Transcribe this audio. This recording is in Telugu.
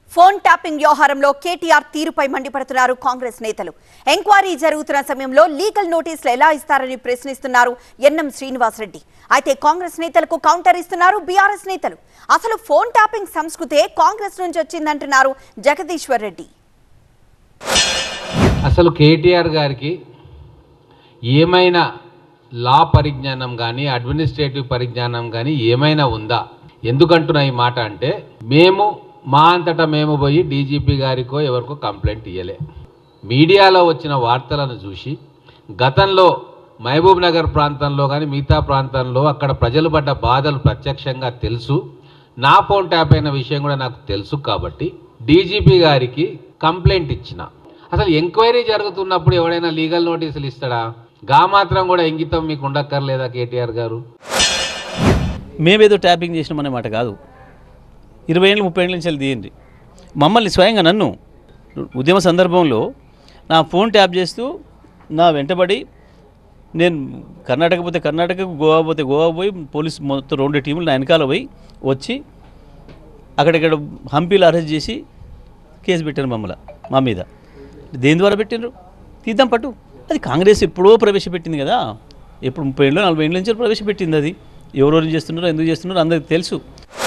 ఫోన్ ట్యాపింగ్ వ్యవహారంలో కేటీఆర్ తీరుపై మండిపడుతున్నారు కాంగ్రెస్ నేతలు ఎంక్వైరీ జరుగుతున్న సమయంలో లీగల్ నోటీసులు ఎలా ఇస్తారని ప్రశ్నిస్తున్నారు ఎన్ఎం శ్రీనివాసరెడ్డి అయితే కాంగ్రెస్ నేతలకు కౌంటర్ ఇస్తున్నారు బీఆర్ఎస్ నేతలు అసలు ఫోన్ ట్యాపింగ్ సంస్కృతే కాంగ్రెస్ నుంచి వచ్చిందంటున్నారు జగదీశ్వర్ రెడ్డి అసలు కేటీఆర్ గారికి ఏమైనా లా పరిజ్ఞానం కానీ అడ్మినిస్ట్రేటివ్ పరిజ్ఞానం కానీ ఏమైనా ఉందా ఎందుకంటున్నా ఈ మాట అంటే మేము మా అంతటా మేము పోయి డీజీపీ గారికో ఎవరికో కంప్లైంట్ ఇవ్వలే మీడియాలో వచ్చిన వార్తలను చూసి గతంలో మహబూబ్ నగర్ ప్రాంతంలో కానీ మిగతా ప్రాంతంలో అక్కడ ప్రజలు పడ్డ బాధలు ప్రత్యక్షంగా తెలుసు నా ఫోన్ ట్యాప్ అయిన విషయం కూడా నాకు తెలుసు కాబట్టి డీజీపీ గారికి కంప్లైంట్ ఇచ్చిన అసలు ఎంక్వైరీ జరుగుతున్నప్పుడు ఎవడైనా లీగల్ నోటీసులు ఇస్తాడా గా మాత్రం కూడా ఇంగితం మీకు ఉండక్కర్లేదా కేటీఆర్ గారు మేమేదో ట్యాపింగ్ చేసినామనే మాట కాదు ఇరవై ఏళ్ళు ముప్పై ఏళ్ళ నుంచి వెళ్ళి తీయండి మమ్మల్ని స్వయంగా నన్ను ఉద్యమ సందర్భంలో నా ఫోన్ ట్యాప్ చేస్తూ నా వెంటబడి నేను కర్ణాటక పోతే కర్ణాటకకు గోవా పోతే గోవా పోయి పోలీస్ మొత్తం రెండు టీములు నా వెనకాల పోయి వచ్చి అక్కడిక్కడ హంపీలో అరెస్ట్ చేసి కేసు పెట్టారు మమ్మల్ని మా మీద దేని ద్వారా పెట్టిండ్రు తీద్దాం పట్టు అది కాంగ్రెస్ ఎప్పుడో ప్రవేశపెట్టింది కదా ఎప్పుడు ముప్పై ఏళ్ళు నలభై ఏళ్ళ నుంచి ప్రవేశపెట్టింది అది ఎవరెవరు చేస్తున్నారో ఎందుకు చేస్తున్నారో అందరికీ తెలుసు